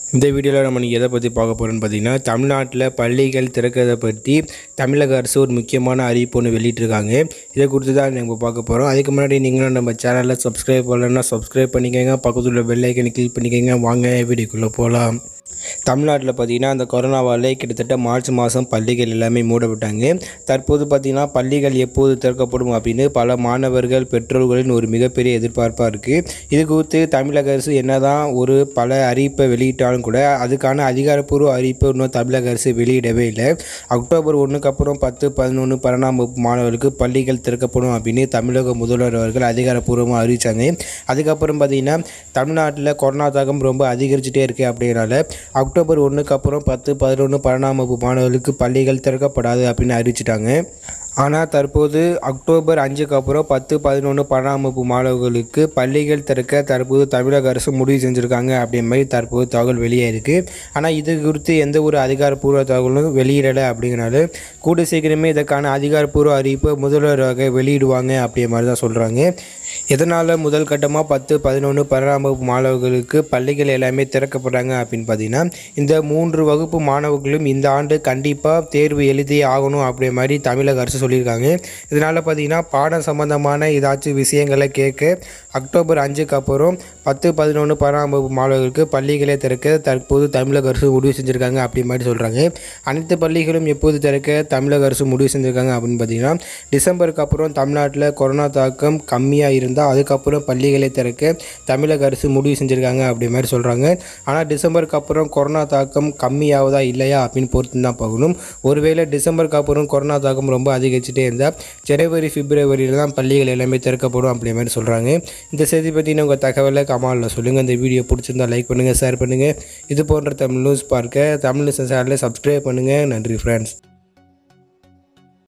இந்த வீடியோவில் நம்ம இன்னைக்கு எதை பற்றி பார்க்க போகிறோம்னு பார்த்தீங்கன்னா தமிழ்நாட்டில் பள்ளிகள் திறக்கிறத பற்றி தமிழக அரசு ஒரு முக்கியமான அறிவிப்பு ஒன்று வெளியிட்டிருக்காங்க இதை குறித்து தான் நம்ம பார்க்க போகிறோம் அதுக்கு முன்னாடி நீங்களும் நம்ம சேனலில் சப்ஸ்கிரைப் பண்ணலன்னா சப்ஸ்கிரைப் பண்ணிக்கோங்க பக்கத்தில் உள்ள பெல் ஐக்கனை கிளிக் பண்ணிக்கோங்க வாங்க வீடியோக்குள்ளே போகலாம் தமிழ்நாட்டில் பார்த்தீங்கன்னா அந்த கொரோனாவால் கிட்டத்தட்ட மார்ச் மாதம் பள்ளிகள் எல்லாமே மூடப்பட்டாங்க தற்போது பார்த்தீங்கன்னா பள்ளிகள் எப்போது திறக்கப்படும் அப்படின்னு பல மாணவர்கள் பெற்றோர்களின் ஒரு மிகப்பெரிய எதிர்பார்ப்பாக இருக்குது இது குறித்து தமிழக அரசு என்னதான் ஒரு பல அறிவிப்பை வெளியிட்டாலும் கூட அதுக்கான அதிகாரப்பூர்வ அறிவிப்பை இன்னும் தமிழக அரசு வெளியிடவே இல்லை அக்டோபர் ஒன்றுக்கு அப்புறம் பத்து பதினொன்று பன்னெண்டாம் வகுப்பு மாணவர்களுக்கு பள்ளிகள் திறக்கப்படும் அப்படின்னு தமிழக முதல்வர் அவர்கள் அதிகாரப்பூர்வமாக அறிவித்தாங்க அதுக்கப்புறம் பார்த்தீங்கன்னா தமிழ்நாட்டில் கொரோனா தாக்கம் ரொம்ப அதிகரிச்சுட்டே இருக்குது அப்படிங்கிறனால அக்டோபர் ஒன்றுக்கு அப்புறம் பத்து பதினொன்று பன்னெண்டாம் வகுப்பு மாணவர்களுக்கு பள்ளிகள் திறக்கப்படாது அப்படின்னு அறிவிச்சிட்டாங்க ஆனால் தற்போது அக்டோபர் அஞ்சுக்கு அப்புறம் பத்து பதினொன்று பன்னெண்டாம் வகுப்பு மாணவர்களுக்கு பள்ளிகள் திறக்க தற்போது தமிழக அரசு முடிவு செஞ்சுருக்காங்க அப்படின்ற மாதிரி தற்போது தகவல் வெளியே இருக்குது ஆனால் இது குறித்து எந்த ஒரு அதிகாரப்பூர்வ தகவலும் வெளியிடலை அப்படிங்கிறனால கூடி சீக்கிரமே இதற்கான அதிகாரப்பூர்வ அறிவிப்பை முதல்வராக வெளியிடுவாங்க அப்படிங்கிற மாதிரி தான் சொல்கிறாங்க எதனால் முதல் கட்டமாக பத்து பதினொன்று பன்னெண்டாம் வகுப்பு மாணவர்களுக்கு பள்ளிகள் எல்லாமே திறக்கப்படுறாங்க அப்படின்னு பார்த்தீங்கன்னா இந்த மூன்று வகுப்பு மாணவர்களும் இந்த ஆண்டு கண்டிப்பாக தேர்வு எழுதியே ஆகணும் அப்படிங்கிற மாதிரி தமிழக அரசு சொல்லியிருக்காங்க இதனால் பார்த்தீங்கன்னா பாடம் சம்பந்தமான ஏதாச்சும் விஷயங்களை கேட்க அக்டோபர் அஞ்சுக்கு அப்புறம் பத்து பதினொன்று பன்னெண்டாம் வகுப்பு மாணவர்களுக்கு பள்ளிகளை திறக்க தற்போது தமிழக அரசு முடிவு செஞ்சுருக்காங்க அப்படி மாதிரி சொல்கிறாங்க அனைத்து பள்ளிகளும் எப்போது திறக்க தமிழக அரசு முடிவு செஞ்சுருக்காங்க அப்படின்னு பார்த்தீங்கன்னா டிசம்பருக்கு அப்புறம் தமிழ்நாட்டில் கொரோனா தாக்கம் கம்மியாக இருந்தால் அதுக்கப்புறம் பள்ளிகளை திறக்க தமிழக அரசு முடிவு செஞ்சுருக்காங்க அப்படி மாதிரி சொல்கிறாங்க ஆனால் டிசம்பருக்கு அப்புறம் கொரோனா தாக்கம் கம்மியாவதா இல்லையா அப்படின்னு பொறுத்து தான் பார்க்கணும் ஒருவேளை டிசம்பருக்கு அப்புறம் கொரோனா தாக்கம் ரொம்ப அதிகரிச்சுட்டே இருந்தால் ஜனவரி பிப்ரவரியில் தான் பள்ளிகள் எல்லாமே திறக்கப்படும் அப்படி மாதிரி சொல்கிறாங்க இந்த செய்தி பற்றின உங்கள் தகவலை கமாலில் சொல்லுங்கள் இந்த வீடியோ பிடிச்சிருந்தா லைக் பண்ணுங்கள் ஷேர் பண்ணுங்கள் இது போன்ற தமிழ் நியூஸ் பார்க்க தமிழ் சேனலை சப்ஸ்கிரைப் பண்ணுங்கள் நன்றி ஃப்ரெண்ட்ஸ்